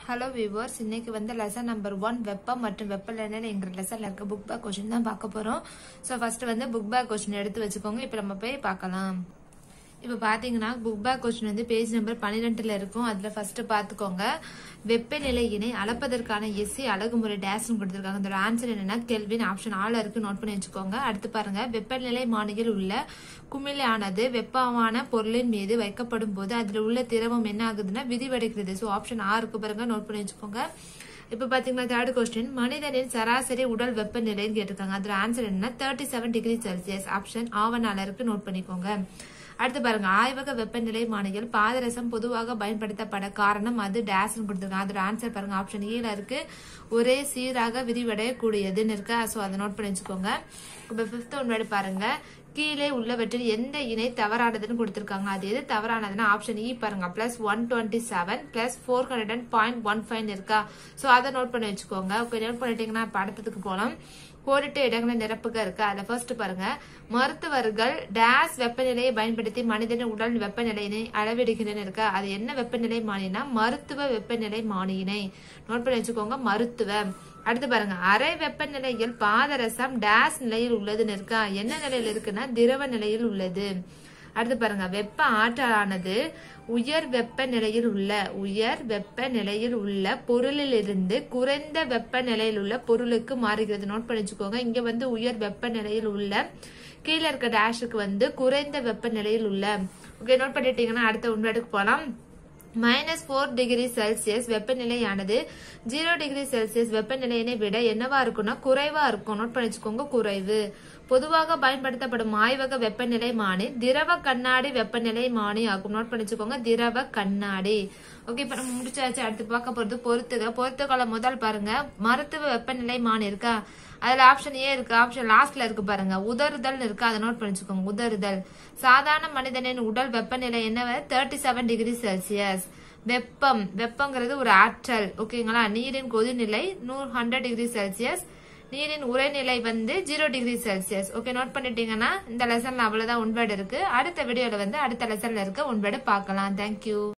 hello viewers இன்னைக்கு வந்து lesson number one வெப்பம் மற்றும் வெப்பநிலை என்கிற லெசன்ல இருக்க புக் பேக் கொஸ்டின் தான் பார்க்க போறோம் ஸோ ஃபர்ஸ்ட் வந்து புக் பேக் கொஸ்டின் எடுத்து வச்சுக்கோங்க இப்போ நம்ம போய் பார்க்கலாம் இப்போ பார்த்தீங்கன்னா புக் பேக் கொஸ்டின் வந்து பேஜ் நம்பர் பன்னிரெண்டுல இருக்கும் அதில் ஃபர்ஸ்ட் பார்த்துக்கோங்க வெப்பநிலையினை அளப்பதற்கான எஸ்சி அழகுமுறை டேஸ்னு கொடுத்துருக்காங்க அதோட ஆன்சர் என்னன்னா கெல்வின் ஆப்ஷன் ஆல இருக்கு நோட் பண்ணி வச்சுக்கோங்க அடுத்து பாருங்க வெப்பநிலை மானியில் உள்ள குமிழானது வெப்பமான பொருளின் மீது வைக்கப்படும் போது அதில் உள்ள திரவம் என்ன ஆகுதுன்னா விரிவடைகிறது ஸோ ஆப்ஷன் ஆறுக்கு பாருங்க நோட் பண்ணி வச்சுக்கோங்க இப்ப பாத்தீங்கன்னா தேர்ட் கொஸ்டின் மனிதனின் சராசரி உடல் வெப்பநிலைன்னு கேட்டிருக்காங்க அதுல ஆன்சர் என்ன thirty seven degree Celsius option ஆவணால இருக்கு நோட் பண்ணிக்கோங்க அடுத்து பாருங்க ஆய்வக வெப்பநிலை மானிகள் பாதரசம் பொதுவாக பயன்படுத்தப்பட காரணம் அது டேஸ் கொடுத்துருக்காங்க அதோட ஆன்சர் பாருங்க ஆப்ஷன் ஈல இருக்கு ஒரே சீராக விரிவடையக்கூடியதுன்னு இருக்கு ஸோ அதை நோட் பண்ணி வச்சுக்கோங்க இப்ப பிப்த் ஒன் பாருங்க கீழே உள்ளவற்றில் எந்த இணை தவறானதுன்னு கொடுத்திருக்காங்க அது எது தவறானதுன்னா ஆப்ஷன் இ பாருங்க plus one twenty seven plus four hundred and point one five இருக்கா ஸோ அதை நோட் பண்ணி வச்சுக்கோங்க ஓகே நோட் பண்ணிட்டீங்கன்னா இப்ப அடுத்ததுக்கு போலாம் கோடிட்ட இடங்களை நிரப்புக இருக்கு அதுல ஃபர்ஸ்ட் பாருங்க மருத்துவர்கள் டேஸ் வெப்பநிலையை பயன்படுத்தி மனிதனின் உடல் வெப்பநிலையினை அளவிடுகிறேன்னு இருக்கா அது என்ன வெப்பநிலை மானினா மருத்துவ வெப்பநிலை மானியினை நோட் பண்ணி வச்சுக்கோங்க மருத்துவ அடுத்து பாருங்க அரை வெப்பநிலையில் பாதரசம் டேஸ் நிலையில் உள்ளதுன்னு இருக்கா என்ன நிலையில் இருக்குன்னா திரவ நிலையில் உள்ளது அடுத்து பாருங்க வெப்ப ஆற்றலானது உயர் வெப்ப நிலையில் உள்ள உயர் வெப்ப நிலையில் உள்ள பொருளிலிருந்து குறைந்த வெப்ப நிலையில் உள்ள பொருளுக்கு மாறுகிறது நோட் பண்ணிச்சுக்கோங்க இங்க வந்து உயர் வெப்ப நிலையில் உள்ள கீழே இருக்க டேஷுக்கு வந்து குறைந்த வெப்ப நிலையில் உள்ள ஓகே நோட் பண்ணிட்டீங்கன்னா அடுத்த உண்மைக்கு போலாம் மைனஸ் போர் டிகிரி செல்சியஸ் வெப்பநிலையானது ஜீரோ டிகிரி செல்சியஸ் வெப்பநிலையினை விட என்னவா இருக்கும்னா குறைவா இருக்கும் நோட் பண்ணிச்சுக்கோங்க குறைவு பொதுவாக பயன்படுத்தப்படும் ஆய்வக வெப்பநிலை மானி திரவ கண்ணாடி வெப்பநிலை மானி ஆகும் நோட் பண்ணிச்சுக்கோங்க திரவ கண்ணாடி ஓகே இப்ப நம்ம முடிச்சாச்சு அடுத்து பார்க்க போறது பொறுத்துக பொறுத்துக்களை முதல் பாருங்க மருத்துவ வெப்பநிலை மானி இருக்கா அதுல ஆப்ஷன் ஏ இருக்கு ஆப்ஷன் லாஸ்ட்ல இருக்கு பாருங்க உதறுதல் இருக்கு அதை நோட் பண்ணிச்சுக்கோங்க உதறுதல் சாதாரண மனிதனின் உடல் வெப்பநிலை என்ன தேர்ட்டி செவன் டிகிரி செல்சியஸ் வெப்பம் வெப்பங்கிறது ஒரு ஆற்றல் ஓகேங்களா நீரின் கொதிநிலை நூறு ஹண்ட்ரட் டிகிரி செல்சியஸ் நீரின் உரைநிலை வந்து zero degree Celsius okay note பண்ணிட்டீங்கன்னா இந்த லெசன்ல அவ்வளவுதான் உண்பேடு இருக்கு அடுத்த வீடியோல வந்து அடுத்த லெசன்ல இருக்க உண்பேடு பார்க்கலாம் தேங்க்யூ